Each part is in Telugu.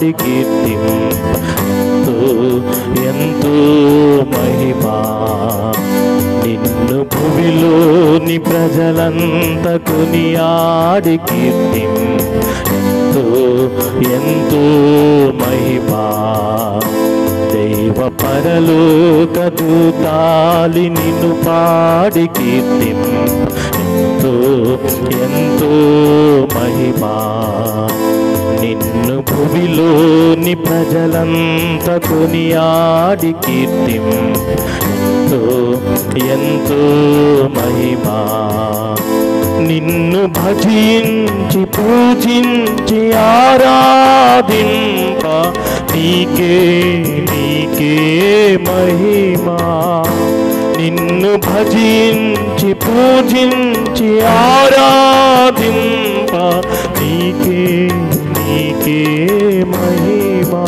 పాడి కీర్తిం ఎంతో ఎంతో మహిమా నిన్ను భూమిలోని ప్రజలంత కొనియాడి కీర్తిం ఎంతో ఎంతో మహిమా దైవ పరలోక దూతాలి నిన్ను పాడి కీర్తిం ఎంతో ఎంతో మహిమా నిన్ను భూమిలోని ప్రజలంత కొనియాడి కీర్తిం ఎంతో ఎంతో మహిమా నిన్ను భజించి పూజించి ఆరాధింప నీకే నీకే మహిమా నిన్ను భజించి పూజించి ఆరాధింప నీకే నీకే మహిమా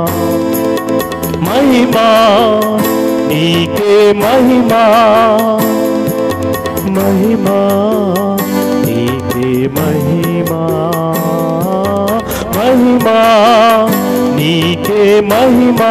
మహిమా నీకే మహిమా మహిమా నీకే మహిమా మహిమా నీకే మహిమా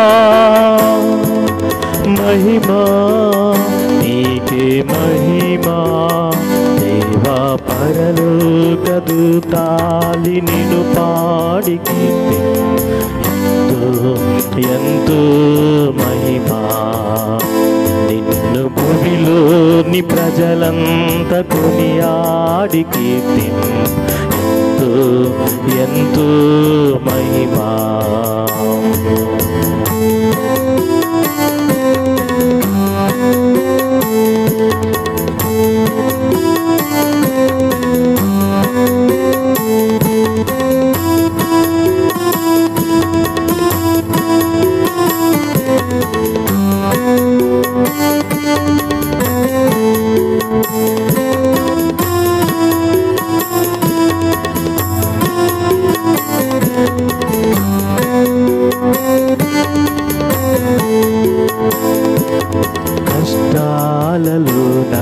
మహిమా నీకే మహిమా దేవా పరలోక దూతాలి నిన్ను పాడి కీర్తి ఎంతో ఎంతో మహిమా నిన్ను భూమిలోని ప్రజలంత కొనియాడి కీర్తి ఎంతో ఎంతో మహిమా కష్టాలలోన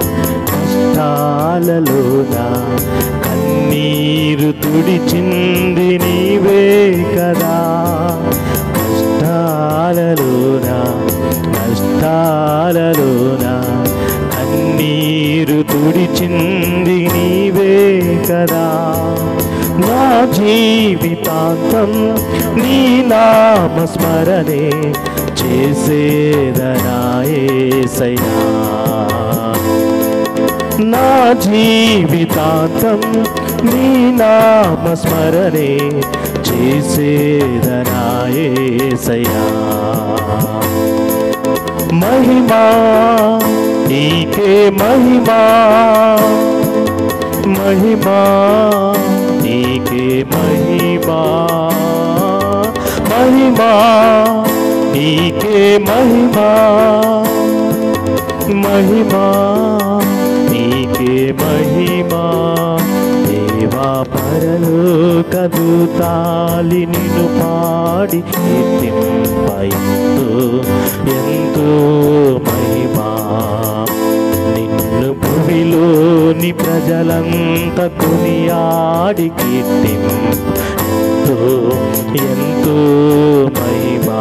కష్టాలలోన కన్నీరు తుడిచింది నీవే కదా కష్టాలలోన కష్టాలలోన కన్నీరు తుడిచింది నీవే కదా నా జీవితాంతం నీ నామస్మరణే చేసేదనాయేసయ్యా నా జీవితాంతం నీ నామస్మరణే చేసేదనాయేసయ్యా మహిమా నీకే మహిమా మహిమా నీకే మహిమా మహిమా నీకే మహిమా మహిమా నీకే మహిమా దేవా పరలోక దూతాలి నిన్ను పాడి కీర్తింప ఎంతో ఎంతో మహిమా నిన్ను భూమిలోని ప్రజలంత కొనియాడి కీర్తిం ఎంతో ఎంతో మహిమా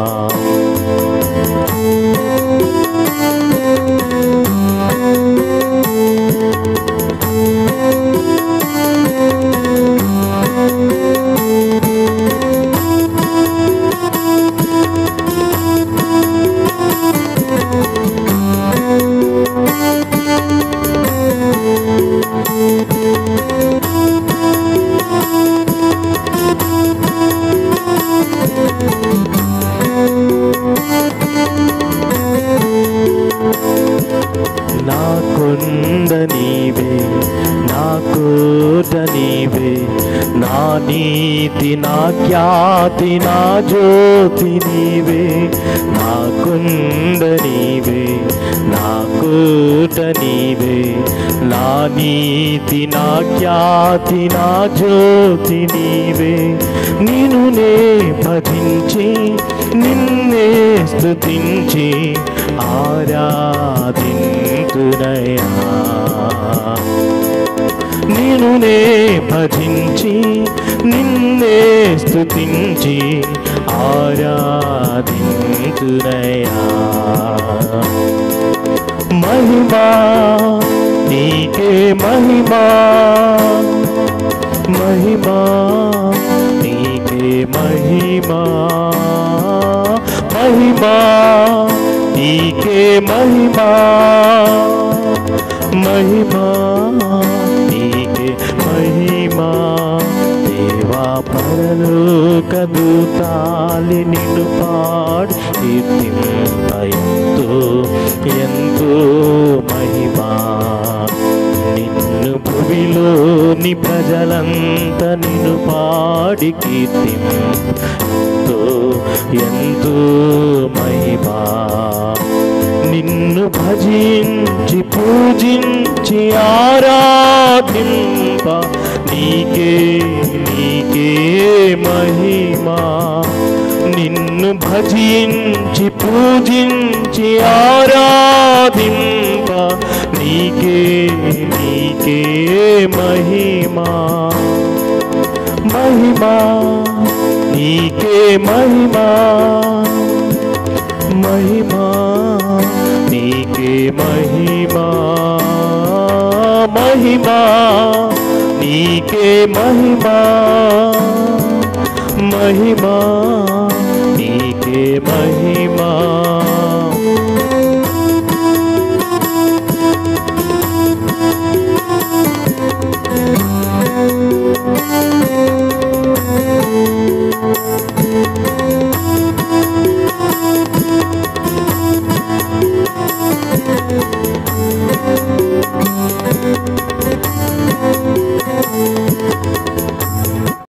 నా కొండ నీవే నా కోట నీవే నా నీతి నా ఖ్యాతి నా జ్యోతి నీవే నా కొండ నీవే నా కోట నీవే నా నీతి నా ఖ్యాతి నా జ్యోతి నీవే నిన్ను నే భజించి నిన్నే స్తుతించి ఆరాధింతునయా నిన్ను నే భజించి నిన్నే స్తుతించి ఆరాధింతునయా మహిమా నీకే మహిమా మహిమా నీకే మహిమా మహిమా నీకే మహిమా మహిమా నీకే మహిమా దేవా పరలోక దూతాలి నిన్ను పాడి కీర్తింప ఎంతో ఎంతో మహిమా నిన్ను భూమిలోని ప్రజలంతా నిన్ను పాడి కీర్తింతో ఎంతో మహిమా నిన్ను భజించి పూజించి ఆరాధింప నీకే నీకే మహిమా నిన్ను భజించి పూజించి ఆరాధింప నీకే నీకే మహిమా మహిమా నీకే మహిమా మహిమా నీకే మహిమా మహిమా నీకే మహిమా మహిమా నీకే మహిమా